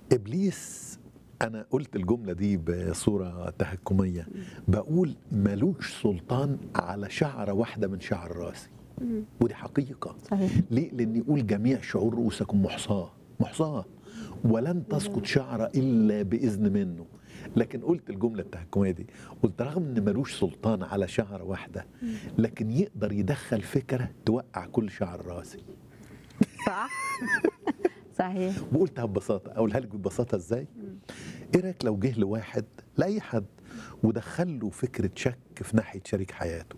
ابليس انا قلت الجمله دي بصوره تهكميه بقول ملوش سلطان على شعره واحده من شعر راسي ودي حقيقه صحيح ليه لان يقول جميع شعور رؤوسكم محصاه محصاه ولن تسقط شعره الا باذن منه لكن قلت الجمله التهكميه دي قلت رغم ان ملوش سلطان على شعره واحده لكن يقدر يدخل فكره توقع كل شعر راسي صح صحيح وقلتها ببساطه اقولها لك ببساطه ازاي ايه رايك لو جه لواحد لاي حد ودخل له فكره شك في ناحيه شريك حياته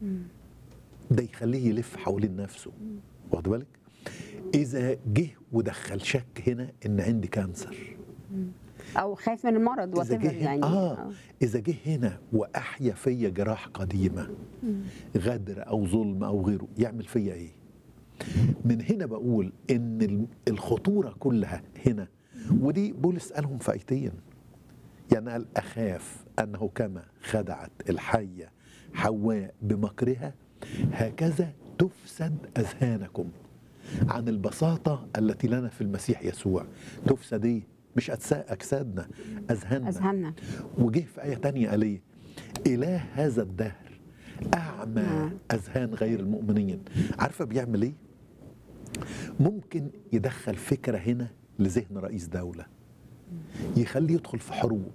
ده يخليه يلف حوالين نفسه واخد بالك اذا جه ودخل شك هنا ان عندي كانسر او خايف من المرض اذا whatever جه هنا يعني اه اذا جه هنا واحيا فيا جراح قديمه غدر او ظلم او غيره يعمل فيا ايه من هنا بقول ان ال- الخطوره كلها هنا ودي بولس قالهم في ايتين يعني قال اخاف انه كما خدعت الحيه حواء بمكرها هكذا تفسد اذهانكم عن البساطه التي لنا في المسيح يسوع تفسد ايه مش أجسا- اجسادنا اذهاننا اذهاننا وجه في آية تانية قال إيه؟ إله هذا الدهر أعمى نعم. أذهان غير المؤمنين عارفة بيعمل إيه؟ ممكن يدخل فكرة هنا لذهن رئيس دولة يخليه يدخل في حروب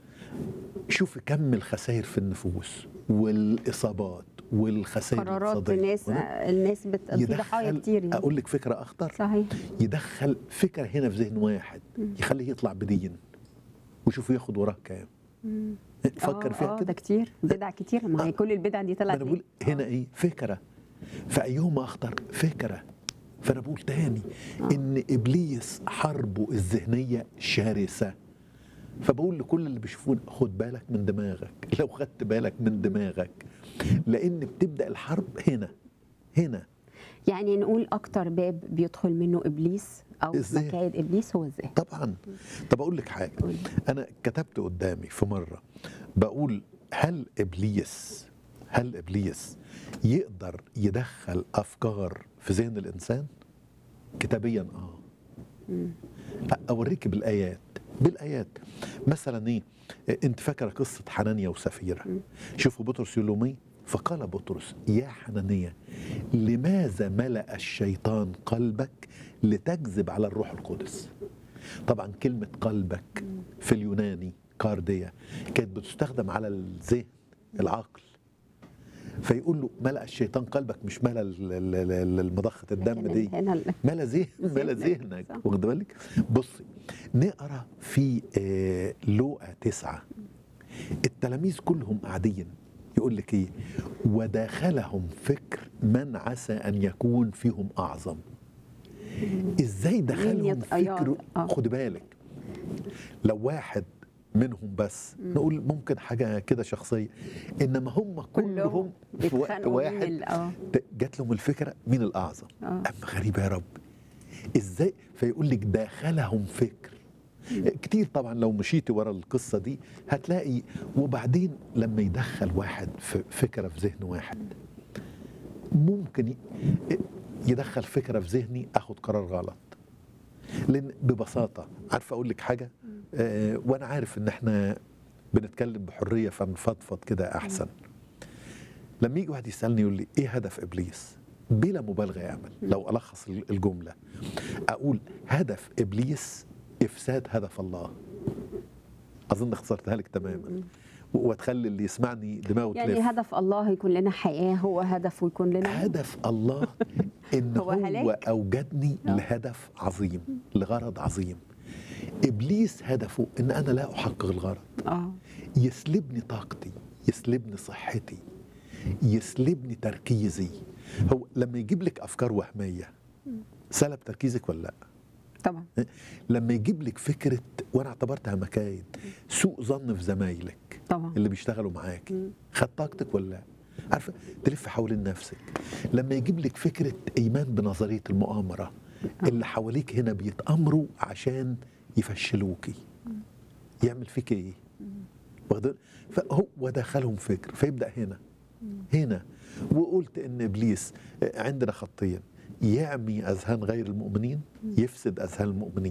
شوف كم الخسائر في النفوس والإصابات والخسائر قرارات الاقتصادية. الناس الناس بت... في ضحايا يدخل كتير يعني أقول لك فكرة أخطر صحيح يدخل فكرة هنا في ذهن واحد يخليه يطلع بدين وشوف ياخد وراه كام فكر آه، فيها آه، كده ده كتير بدع كتير ما هي كل البدع دي ما طلعت انا بقول ليه؟ هنا ايه فكره فايهما اخطر فكره فانا بقول تاني ان ابليس حربه الذهنيه شرسه فبقول لكل اللي بيشوفون خد بالك من دماغك لو خدت بالك من دماغك لان بتبدا الحرب هنا هنا يعني نقول اكتر باب بيدخل منه ابليس او الذهن. مكايد ابليس هو الذهن طبعا طب اقول لك حاجه قولي. انا كتبت قدامي في مره بقول هل ابليس هل ابليس يقدر يدخل افكار في ذهن الانسان كتابيا اه اوريك بالايات بالايات مثلا ايه انت فاكره قصه حنانيا وسفيره شوفوا بطرس يقول لهم ايه فقال بطرس يا حنانيا لماذا ملأ الشيطان قلبك لتكذب على الروح القدس طبعا كلمة قلبك في اليوناني كارديا كانت بتستخدم على الذهن العقل فيقول له ملأ الشيطان قلبك مش ملأ ال- ال- ال- المضخة الدم لكن دي هنا ال- ملا ذهن ملا ذهنك، ذهنك صح. واخد بالك بصي نقرا في آه، لوقا تسعة التلاميذ كلهم قاعدين يقول لك ايه وداخلهم فكر من عسى ان يكون فيهم اعظم ازاي دخلهم يط- آه، فكر آه. خد بالك لو واحد منهم بس نقول ممكن حاجه كده شخصيه انما هم كلهم في وقت بيتخانقوا مين واحد ال- اه جات لهم الفكره مين الاعظم آه. اما غريبه يا رب ازاي فيقول لك داخلهم فكر كتير طبعا لو مشيتي ورا القصه دي هتلاقي وبعدين لما يدخل واحد في فكره في ذهن واحد ممكن ي- يدخل فكره في ذهني اخد قرار غلط لان ببساطه عارفه اقول لك حاجه آه وانا عارف ان احنا بنتكلم بحريه فنفضفض كده احسن لما يجي واحد يسالني يقول لي ايه هدف ابليس بلا مبالغه يعمل لو الخص الجمله اقول هدف ابليس افساد هدف الله اظن اختصرتها لك تماما و- وتخلي اللي يسمعني دماغه يعني تلف هدف الله يكون لنا حياه هو هدفه يكون لنا هدف الله ان هو هو, هلاك. اوجدني آه. لهدف عظيم لغرض عظيم ابليس هدفه ان انا لا احقق الغرض اه يسلبني طاقتي يسلبني صحتي يسلبني تركيزي هو لما يجيب لك افكار وهميه سلب تركيزك ولا لا طبعا لما يجيب لك فكره وانا اعتبرتها مكايد سوء ظن في زمايلك طبعا اللي بيشتغلوا معاكي خد طاقتك ولا لا عارفه تلف حوالين نفسك لما يجيب لك فكره ايمان بنظريه المؤامره اللي حواليك هنا بيتامروا عشان يفشلوكي يعمل فيك ايه واخد- فهو دخلهم فكر فيبدا هنا هنا وقلت ان ابليس عندنا خطين يعمي اذهان غير المؤمنين يفسد اذهان المؤمنين